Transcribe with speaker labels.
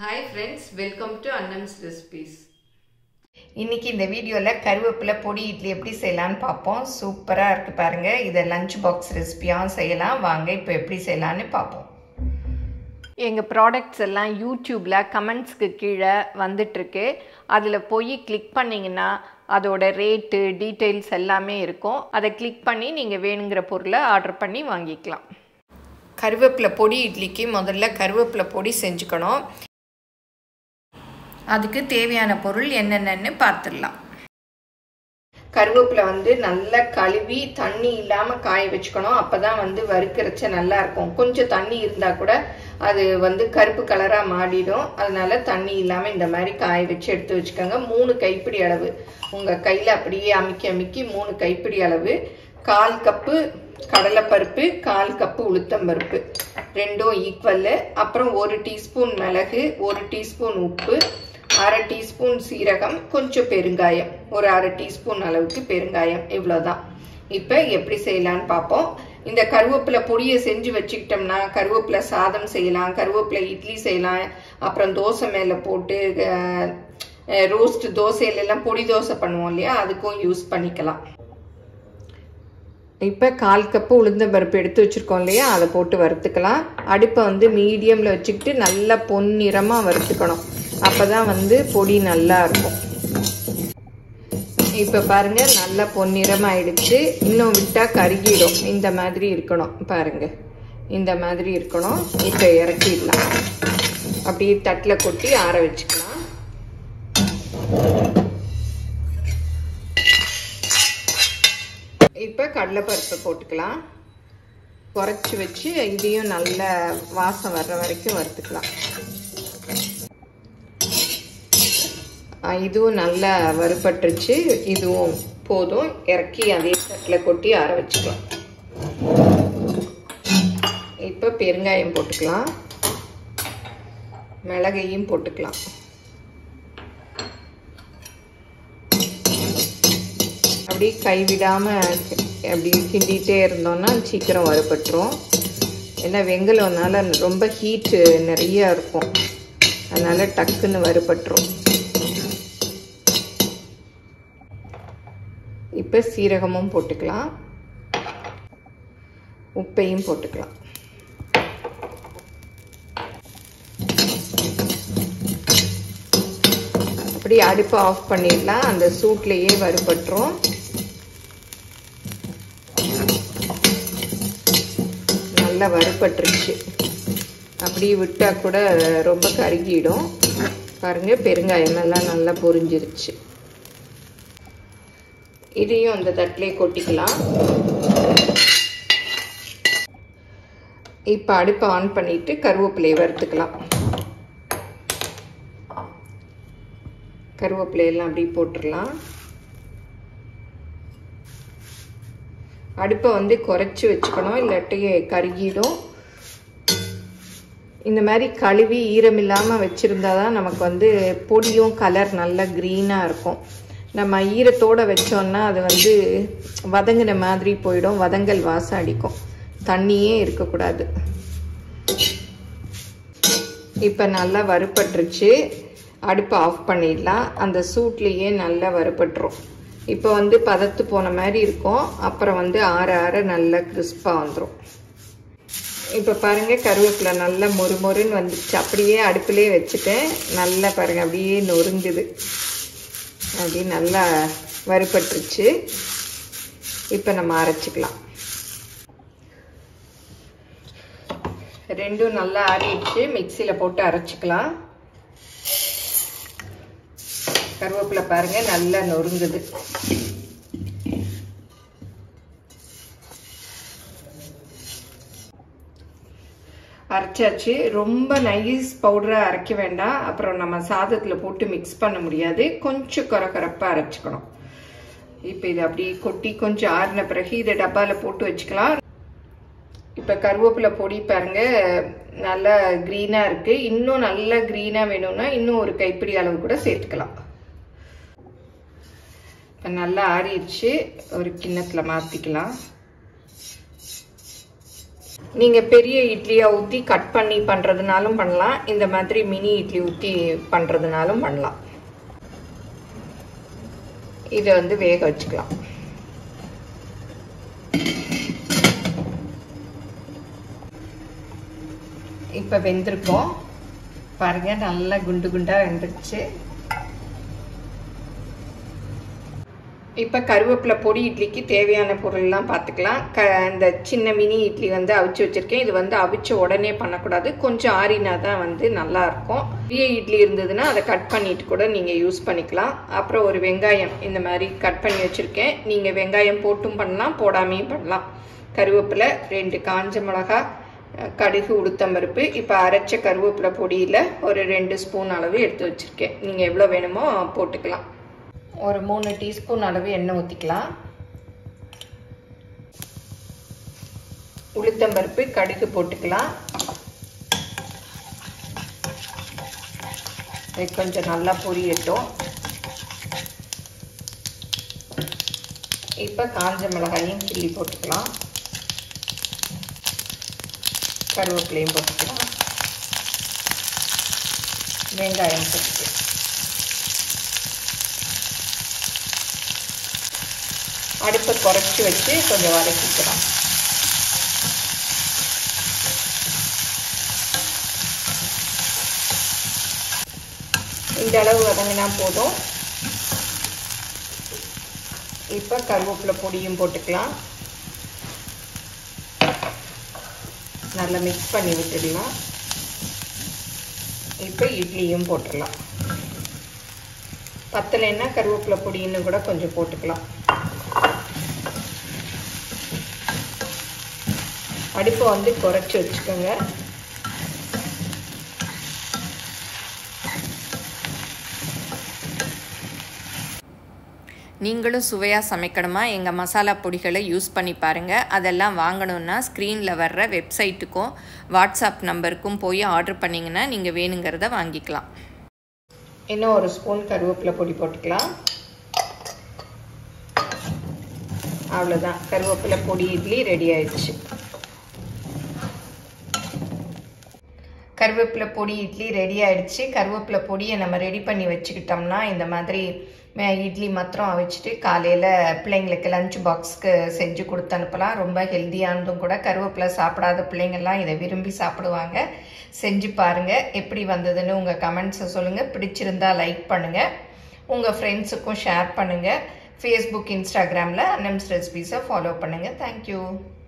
Speaker 1: hi friends welcome to Annam's recipes
Speaker 2: இன்னைக்கு இந்த வீடியோவில் கருவேப்பிலை பொடி இட்லி எப்படி செய்யலாம்னு பார்ப்போம் சூப்பராக இருக்குது பாருங்கள் இதை லஞ்ச் பாக்ஸ் ரெசிபியாகவும் செய்யலாம் வாங்க இப்போ எப்படி செய்யலான்னு பார்ப்போம்
Speaker 1: எங்கள் ப்ராடக்ட்ஸ் எல்லாம் யூடியூப்பில் கமெண்ட்ஸ்க்கு கீழே வந்துட்டுருக்கு அதில் போய் கிளிக் பண்ணிங்கன்னா அதோட ரேட்டு டீட்டெயில்ஸ் எல்லாமே இருக்கும் அதை கிளிக் பண்ணி நீங்கள் வேணுங்கிற பொருளை ஆர்டர் பண்ணி வாங்கிக்கலாம்
Speaker 2: கருவேப்பிலை பொடி இட்லிக்கு முதல்ல கருவேப்பிலை பொடி செஞ்சுக்கணும் அதுக்கு தேவையான பொருள் என்னென்னு பார்த்துடலாம் கருவேப்பிலை வந்து நல்லா கழுவி தண்ணி இல்லாமல் காய வச்சுக்கணும் அப்போ தான் வந்து வறுக்கிறச்ச நல்லா இருக்கும் கொஞ்சம் தண்ணி இருந்தால் கூட அது வந்து கருப்பு கலராக மாறிடும் அதனால தண்ணி இல்லாமல் இந்த மாதிரி காய வச்சு எடுத்து வச்சுக்கோங்க மூணு கைப்பிடி அளவு உங்கள் கையில் அப்படியே அமுக்கி அமுக்கி மூணு கைப்பிடி அளவு கால் கப்பு கடலைப்பருப்பு கால் கப்பு உளுத்தம்பருப்பு ரெண்டும் ஈக்குவல் அப்புறம் ஒரு டீஸ்பூன் மிளகு ஒரு டீஸ்பூன் உப்பு அரை டீஸ்பூன் சீரகம் கொஞ்சம் பெருங்காயம் ஒரு அரை டீஸ்பூன் அளவுக்கு பெருங்காயம் இவ்வளோதான் இப்போ எப்படி செய்யலான்னு பார்ப்போம் இந்த கருவேப்பிலை பொடியை செஞ்சு வச்சுக்கிட்டோம்னா கருவேப்பிலை சாதம் செய்யலாம் கருவேப்பிலை இட்லி செய்யலாம் அப்புறம் தோசை மேலே போட்டு ரோஸ்ட் தோசையிலெல்லாம் பொடி தோசை பண்ணுவோம் இல்லையா அதுக்கும் யூஸ் பண்ணிக்கலாம் இப்போ கால் கப்பு உளுந்த பருப்பு எடுத்து வச்சுருக்கோம் இல்லையா அதை போட்டு வறுத்துக்கலாம் அடுப்பை வந்து மீடியமில் வச்சுக்கிட்டு நல்லா பொன்னிறமாக வறுத்துக்கணும் அப்போ தான் வந்து பொடி நல்லா இருக்கும் இப்போ பாருங்கள் நல்லா பொன்னிறமாக ஆயிடுச்சு இன்னும் விட்டால் கருகிடும் இந்த மாதிரி இருக்கணும் பாருங்கள் இந்த மாதிரி இருக்கணும் இப்போ இறக்கிடலாம் அப்படியே தட்டில் கொட்டி ஆற வச்சுக்கலாம் இப்போ கடலைப்பருப்பை போட்டுக்கலாம் குறைச்சி வச்சு இதையும் நல்ல வாசம் வர்ற வரைக்கும் வறுத்துக்கலாம் இதுவும் நல்லா வறுபட்டுருச்சு இதுவும் போதும் இறக்கி அதே தட்டில் கொட்டி ஆற வச்சுக்கலாம் இப்போ பெருங்காயம் போட்டுக்கலாம் மிளகையும் போட்டுக்கலாம் அப்படியே கைவிடாமல் அப்படி கிண்டிகிட்டே இருந்தோம்னா சீக்கிரம் வறுபட்டுரும் ஏன்னா வெங்கலம்னால ரொம்ப ஹீட்டு நிறைய இருக்கும் அதனால் டக்குன்னு வறுபட்டுரும் இப்போ சீரகமும் போட்டுக்கலாம் உப்பையும் போட்டுக்கலாம் அப்படி அடுப்பை ஆஃப் பண்ணிடலாம் அந்த சூட்லேயே வறுபட்டுரும் நல்லா வறுபட்டுருச்சு அப்படியே விட்டால் கூட ரொம்ப கருகிடும் பாருங்கள் பெருங்காயம் எல்லாம் நல்லா பொரிஞ்சிருச்சு இதையும் அந்த தட்டிலே கொட்டிக்கலாம் இப்போ அடுப்பை ஆன் பண்ணிட்டு கருவேப்பிலையை வறுத்துக்கலாம் கருவேப்பிலையெல்லாம் அப்படி போட்டுடலாம் அடுப்பை வந்து குறைச்சி வச்சுக்கணும் இல்லாட்டி கருகிடும் இந்த மாதிரி கழுவி ஈரம் இல்லாமல் வச்சுருந்தா தான் நமக்கு வந்து பொடியும் கலர் நல்லா க்ரீனாக இருக்கும் நம்ம ஈரத்தோடு வச்சோன்னா அது வந்து வதங்கின மாதிரி போயிடும் வதங்கல் வாசம் அடிக்கும் தண்ணியே இருக்கக்கூடாது இப்போ நல்லா வறுபட்டுருச்சு அடுப்பை ஆஃப் பண்ணிடலாம் அந்த சூட்லேயே நல்லா வறுபட்டுரும் இப்போ வந்து பதத்து போன மாதிரி இருக்கும் அப்புறம் வந்து ஆற ஆற நல்லா கிறிஸ்பாக வந்துடும் இப்போ பாருங்கள் கருவேப்பிலை நல்லா மொறு மொறுன்னு வந்துடுச்சு அப்படியே அடுப்புலேயே வச்சுட்டேன் நல்லா பாருங்கள் அப்படியே நொறுங்குது அப்படி நல்லா வறுபட்டுருச்சு இப்போ நம்ம அரைச்சிக்கலாம் ரெண்டும் நல்லா ஆறிடுச்சு மிக்சியில் போட்டு அரைச்சிக்கலாம் கருவேப்பிலை பாருங்கள் நல்லா நொறுங்குது அரைச்சாச்சு ரொம்ப நைஸ் பவுடராக அரைக்க வேண்டாம் அப்புறம் நம்ம சாதத்தில் போட்டு மிக்ஸ் பண்ண முடியாது கொஞ்சம் கரகரப்பாக அரைச்சிக்கணும் இப்போ இதை அப்படியே கொட்டி கொஞ்சம் ஆறின பிறகு இதை டப்பாவில் போட்டு வச்சுக்கலாம் இப்போ கருவேப்பிலை பொடி பாருங்க நல்லா க்ரீனாக இருக்குது இன்னும் நல்லா க்ரீனாக வேணும்னா இன்னும் ஒரு கைப்பிடி அளவு கூட சேர்த்துக்கலாம் இப்போ நல்லா ஆறிடுச்சு ஒரு கிண்ணத்தில் மாற்றிக்கலாம் நீங்கள் பெரிய இட்லியை ஊற்றி கட் பண்ணி பண்ணுறதுனாலும் பண்ணலாம் இந்த மாதிரி மினி இட்லி ஊற்றி பண்ணுறதுனாலும் பண்ணலாம் இதை வந்து வேக வச்சுக்கலாம் இப்போ வெந்திருக்கோம் பாருங்க நல்லா குண்டு குண்டாக வெந்துருச்சு இப்போ கருவேப்பிலை பொடி இட்லிக்கு தேவையான பொருள்லாம் பார்த்துக்கலாம் க இந்த சின்ன மினி இட்லி வந்து அவிச்சு வச்சுருக்கேன் இது வந்து அவிச்ச உடனே பண்ணக்கூடாது கொஞ்சம் ஆறினா தான் வந்து நல்லா இருக்கும் பெரிய இட்லி இருந்ததுன்னா அதை கட் பண்ணிட்டு கூட நீங்கள் யூஸ் பண்ணிக்கலாம் அப்புறம் ஒரு வெங்காயம் இந்த மாதிரி கட் பண்ணி வச்சுருக்கேன் நீங்கள் வெங்காயம் போட்டும் பண்ணலாம் போடாமையும் பண்ணலாம் கருவேப்பிலை ரெண்டு காஞ்ச மிளகா கடுகு உளுத்தம்பருப்பு இப்போ அரைச்ச கருவேப்பிலை பொடியில் ஒரு ரெண்டு ஸ்பூன் அளவு எடுத்து வச்சுருக்கேன் நீங்கள் எவ்வளோ வேணுமோ போட்டுக்கலாம் ஒரு மூணு டீஸ்பூன் அளவு எண்ணெய் ஊற்றிக்கலாம் உளுத்தம்பருப்பு கடுகு போட்டுக்கலாம் இது கொஞ்சம் நல்லா பொரியட்டும் இப்போ காஞ்ச மிளகாயும் கிள்ளி போட்டுக்கலாம் கருவேப்பிலையும் போட்டுக்கலாம் வெங்காயம் போட்டுக்கலாம் அடுப்பை குறைச்சி வச்சு கொஞ்சம் வதக்கிக்கலாம் இந்த அளவு வதங்கினா போதும் இப்போ கருவேப்பிலை பொடியும் போட்டுக்கலாம் நல்லா மிக்ஸ் பண்ணி விட்டுடலாம் இப்போ இட்லியும் போட்டுடலாம் பத்தலைன்னா கருவேப்பிலை பொடின்னு கூட கொஞ்சம் போட்டுக்கலாம் அடுப்பை வந்து குறைச்சி வச்சுக்கோங்க
Speaker 1: நீங்களும் சுவையாக சமைக்கணுமா எங்கள் மசாலா பொடிகளை யூஸ் பண்ணி பாருங்கள் அதெல்லாம் வாங்கணுன்னா ஸ்க்ரீனில் வர்ற வெப்சைட்டுக்கும் வாட்ஸ்அப் நம்பருக்கும் போய் ஆர்டர் பண்ணிங்கன்னா நீங்கள் வேணுங்கிறத வாங்கிக்கலாம்
Speaker 2: இன்னும் ஒரு ஸ்பூன் கருவேப்பிலை பொடி போட்டுக்கலாம் அவ்வளோதான் கருவேப்பிலை பொடி இட்லி ரெடி ஆயிடுச்சு கருவேப்பிலை பொடி இட்லி ரெடி ஆயிடுச்சு கருவேப்பிலை பொடியை நம்ம ரெடி பண்ணி வச்சுக்கிட்டோம்னா இந்த மாதிரி இட்லி மாத்திரம் வச்சுட்டு காலையில் பிள்ளைங்களுக்கு லஞ்ச் பாக்ஸ்க்கு செஞ்சு கொடுத்து அனுப்பலாம் ரொம்ப ஹெல்த்தியானதும் கூட கருவேப்பிலை சாப்பிடாத பிள்ளைங்கள்லாம் இதை விரும்பி சாப்பிடுவாங்க செஞ்சு பாருங்கள் எப்படி வந்ததுன்னு உங்கள் கமெண்ட்ஸை சொல்லுங்கள் பிடிச்சிருந்தா லைக் பண்ணுங்கள் உங்கள் ஃப்ரெண்ட்ஸுக்கும் ஷேர் பண்ணுங்கள் ஃபேஸ்புக் இன்ஸ்டாகிராமில் அன்னம்ஸ் ரெசிபீஸை ஃபாலோ பண்ணுங்கள் தேங்க்யூ